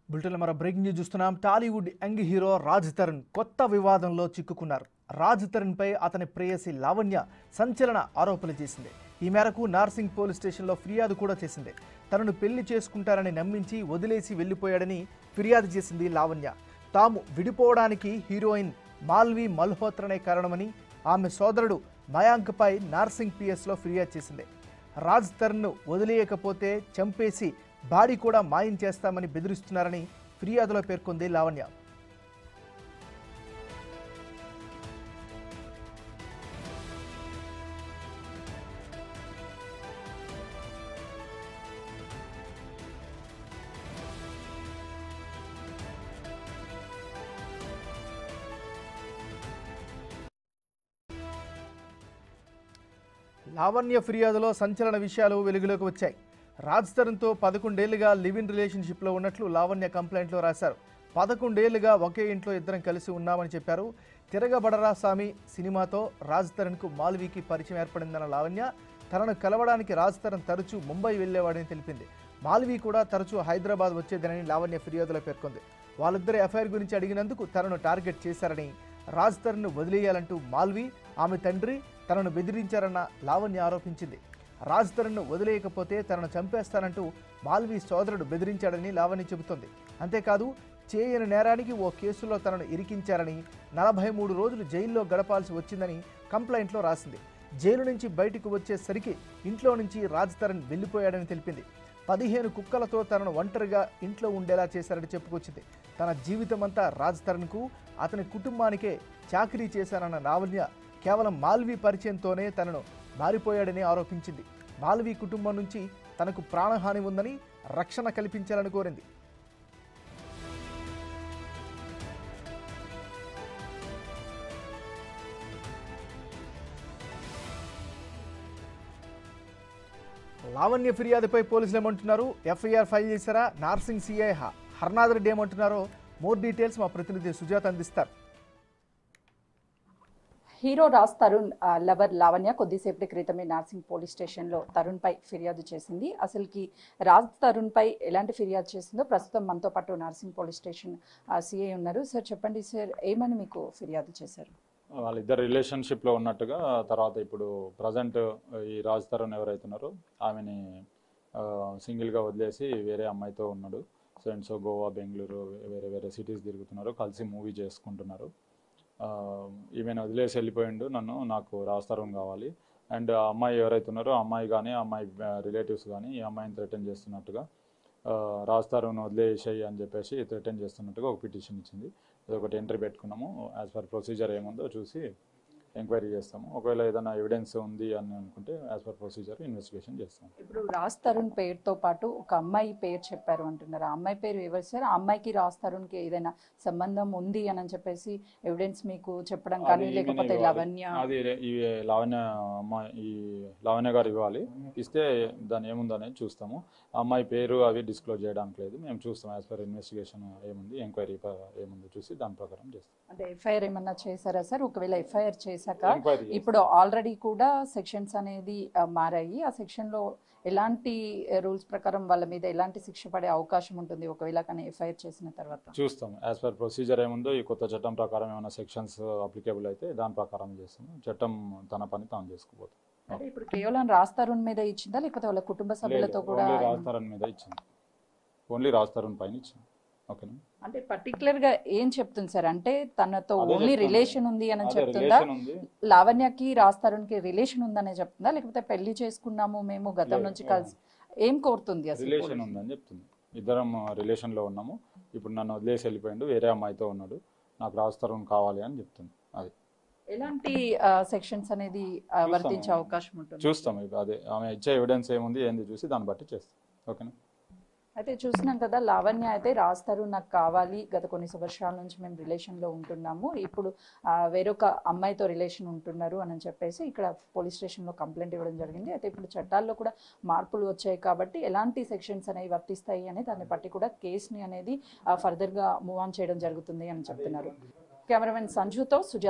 బులెటిన్లో మరో breaking news చూస్తున్నాం Tollywood young hero Raj Tarun కొత్త వివాదంలో చిక్కుకున్నారు రాజ్ తరుణ్పై అతని ప్రేయసి లావణ్య సంచలన ఆరోపణలు చేసింది ఈ మేరకు నార్సింగ్ పోలీస్ స్టేషన్లో ఫిర్యాదు కూడా చేసింది తనను పెళ్లి చేసుకుంటారని నమ్మించి వదిలేసి వెళ్ళిపోయాడని ఫిర్యాదు చేసింది లావణ్య తాము విడిపోవడానికి హీరోయిన్ మాల్వి మల్హోత్రనే కారణమని ఆమె సోదరుడు మయాంక్పై నార్సింగ్ పిఎస్లో ఫిర్యాదు చేసింది రాజ్ తరుణ్ను వదిలేయకపోతే చంపేసి బాడీ కూడా మాయం చేస్తామని బెదిరిస్తున్నారని ఫిర్యాదులో పేర్కొంది లావణ్య లావణ్య ఫిర్యాదులో సంచలన విషయాలు వెలుగులోకి వచ్చాయి రాజ్ తరుణ్తో పదకొండేళ్లుగా లివ్ ఇన్ రిలేషన్షిప్లో ఉన్నట్లు లావణ్య కంప్లైంట్లో రాశారు పదకొండేళ్లుగా ఒకే ఇంట్లో ఇద్దరం కలిసి ఉన్నామని చెప్పారు తిరగబడరా స్వామి సినిమాతో రాజ్ తరుణ్కు మాల్వీకి పరిచయం ఏర్పడిందన్న లావణ్య తనను కలవడానికి రాజ్ తరుణ్ తరచూ ముంబై వెళ్లేవాడని తెలిపింది మాల్వీ కూడా తరచూ హైదరాబాద్ వచ్చేదనని లావణ్య ఫిర్యాదులో పేర్కొంది వాళ్ళిద్దరి ఎఫ్ఐఆర్ గురించి అడిగినందుకు తనను టార్గెట్ చేశారని రాజ్ తరుణ్ను వదిలేయాలంటూ మాల్వి ఆమె తండ్రి తనను బెదిరించారన్న లావణ్య ఆరోపించింది రాజ్ తరుణ్ను వదిలేయకపోతే తనను చంపేస్తానంటూ మాల్వి సోదరుడు బెదిరించాడని లావణ్య చెబుతోంది అంతేకాదు చేయని నేరానికి ఓ కేసులో తనను ఇరికించారని నలభై మూడు రోజులు జైల్లో గడపాల్సి వచ్చిందని కంప్లైంట్లో రాసింది జైలు నుంచి బయటకు వచ్చేసరికి ఇంట్లో నుంచి రాజ్ తరుణ్ వెళ్ళిపోయాడని తెలిపింది పదిహేను కుక్కలతో తనను ఒంటరిగా ఇంట్లో ఉండేలా చేశారని చెప్పుకొచ్చింది తన జీవితమంతా రాజ్ తరుణ్కు అతని కుటుంబానికే చాకరీ చేశానన్న లావణ్య కేవలం మాల్వీ పరిచయంతోనే తనను మారిపోయాడని ఆరోపించింది మాల్వీ కుటుంబం నుంచి తనకు ప్రాణహాని ఉందని రక్షణ కల్పించాలని కోరింది లావణ్య ఫిర్యాదుపై పోలీసులు ఏమంటున్నారు ఎఫ్ఐఆర్ ఫైల్ చేశారా నార్సింగ్ సిఐ హ- హర్నాథ్ రెడ్డి ఏమంటున్నారో మోర్ డీటెయిల్స్ మా ప్రతినిధి సుజాత అందిస్తారు హీరో రాజ్ తరుణ్ ఆ, లవర్ లావణ్య కొద్దిసేపటి క్రితమే నార్సింగ్ పోలీస్ స్టేషన్లో తరుణ్పై ఫిర్యాదు చేసింది అసలుకి రాజ్ తరుణ్పై ఎలాంటి ఫిర్యాదు చేసిందో ప్రస్తుతం మనతో పాటు నార్సింగ్ పోలీస్ స్టేషన్ సిఐ ఉన్నారు సార్ చెప్పండి సార్ ఏమని మీకు ఫిర్యాదు చేశారు వాళ్ళిద్దరు రిలేషన్షిప్లో ఉన్నట్టుగా తర్వాత ఇప్పుడు ప్రజెంట్ ఈ రాజ్ తరుణ్ ఎవరైతున్నారో ఆమెని సింగిల్గా వదిలేసి వేరే అమ్మాయితో ఉన్నాడు so and so Goa Bengaluru వేరే వేరే సిటీస్ తిరుగుతున్నారు కలిసి మూవీ చేసుకుంటున్నారు ఆ, ఈమెను వదిలేసి వెళ్ళిపోయిండు నన్ను నాకు రాజ్ తరుణ్ కావాలి అండ్ ఆ అమ్మాయి ఎవరైతే ఉన్నారో ఆ అమ్మాయి కానీ ఆ అమ్మాయి రిలేటివ్స్ కానీ ఈ అమ్మాయిని థ్రెటన్ చేస్తున్నట్టుగా ఆ, రాజ్ తరుణ్ వదిలేసేయి అని చెప్పేసి థ్రెటన్ చేస్తున్నట్టుగా ఒక పిటిషన్ ఇచ్చింది అది ఒకటి ఎంట్రీ పెట్టుకున్నాము యాజ్ పర్ ప్రొసీజర్ ఏముందో చూసి ఎంక్వైరీ చేస్తాము ఒకవేళ ఏదైనా ఎవిడెన్స్ ఉంది అని అనుకుంటే యాజ్ పర్ ప్రొసీజర్ ఇన్వెస్టిగేషన్ చేస్తాం ఇప్పుడు రాజ్ తరుణ్ పేరుతో పాటు ఒక అమ్మాయి పేరు చెప్పారు అంటున్నారు ఆ అమ్మాయి పేరు ఎవరు సార్ ఆ అమ్మాయికి రాజ్ తరుణ్కి ఏదైనా సంబంధం ఉంది అని చెప్పేసి ఎవిడెన్స్ మీకు చెప్పడం కానీ అది లేకపోతే ఈమెనే ఇవ్వాలి. లవణ్య అది ఈ లావణ్య అమ్మాయి ఈ లావణ్య గారు ఇవ్వాలి ఇస్తే దాని ఏముందో అనేది చూస్తాము ఆ అమ్మాయి పేరు అవి డిస్క్లోజ్ చేయడానికి లేదు మేము చూస్తాం యాజ్ పర్ ఇన్వెస్టిగేషన్ ఏముంది ఎంక్వైరీ ఏముందో చూసి దాని ప్రకారం చేస్తాం అంటే ఎఫ్ఐఆర్ ఏమన్నా చేశారా సార్ ఒకవేళ ఎఫ్ఐఆర్ చేశాక ఎంక్వైరీ ఇప్పుడు ఆల్రెడీ కూడా సెక్షన్స్ అనేది ఆ, మారాయి ఆ సెక్షన్ లో ఎలాంటి రూల్స్ ప్రకారం వాళ్ళ మీద ఎలాంటి శిక్ష పడే అవకాశం ఉంటుంది ఒకవేళ కానీ ఎఫ్ఐఆర్ చేసిన తర్వాత చూస్తాం యాజ్ పర్ ప్రొసీజర్ ఏముందో ఈ కొత్త చట్టం ప్రకారం ఏమైనా సెక్షన్స్ అప్లికేబుల్ అయితే దాని ప్రకారం చేస్తాము చట్టం తన పని తాను చేసుకుపోతాం అంటే ఇప్పుడు కేవలం రాజ్ తరుణ్ మీద ఇచ్చిందా లేకపోతే వాళ్ళ కుటుంబ సభ్యులతో కూడా ఓన్లీ రాజ్ తరుణ్ మీద ఇచ్చింది ఓన్లీ రాజ్ తరుణ్ పైన ఇచ్చింది ఓకేనా అంటే పర్టికులర్ గా ఏం చెప్తుంది సార్ అంటే తనతో అదే ఓన్లీ చెప్తుంది. రిలేషన్ ఉంది అని అదే చెప్తుందా రిలేషన్ ఉంది లావణ్యకి రాజ్ తరుణ్ కి రిలేషన్ ఉందనే చెప్తుందా లేకపోతే పెళ్లి చేసుకున్నాము మేము గతం లేదు. నుంచి కలిసి ఏం కోరుతుంది అసలు రిలేషన్ పోలీసు? ఉందని చెప్తుంది ఇద్దరం రిలేషన్లో ఉన్నాము ఇప్పుడు నన్ను వదిలేసి వెళ్ళిపోయిండు వేరే అమ్మాయితో ఉన్నాడు నాకు రాజ్ తరుణ్ కావాలి అని చెప్తుంది అది ఎలాంటి సెక్షన్స్ అనేది ఆ, చూస్తాము. వర్తించే అవకాశం ఉంటుంది చూస్తాం ఇప్పుడు అదే ఆమె ఇచ్చే ఎవిడెన్స్ ఏముంది ఏంది చూసి దాన్ని బట్టి చేస్తాం ఓకేనా అయితే చూసినాం కదా లావణ్య అయితే రాజ్ తరుణ్ నాకు కావాలి గత కొన్ని సంవత్సరాల నుంచి మేము రిలేషన్లో ఉంటున్నాము ఇప్పుడు ఆ, వేరొక అమ్మాయితో రిలేషన్ ఉంటున్నారు అని చెప్పేసి ఇక్కడ పోలీస్ స్టేషన్లో కంప్లైంట్ ఇవ్వడం జరిగింది అయితే ఇప్పుడు చట్టాల్లో కూడా మార్పులు వచ్చాయి కాబట్టి ఎలాంటి సెక్షన్స్ అనేవి వర్తిస్తాయి అని దాన్ని బట్టి కూడా కేసుని అనేది ఫర్దర్గా మూవ్ ఆన్ చేయడం జరుగుతుంది అని చెప్తున్నారు కెమెరామెన్ సంజుతో సుజా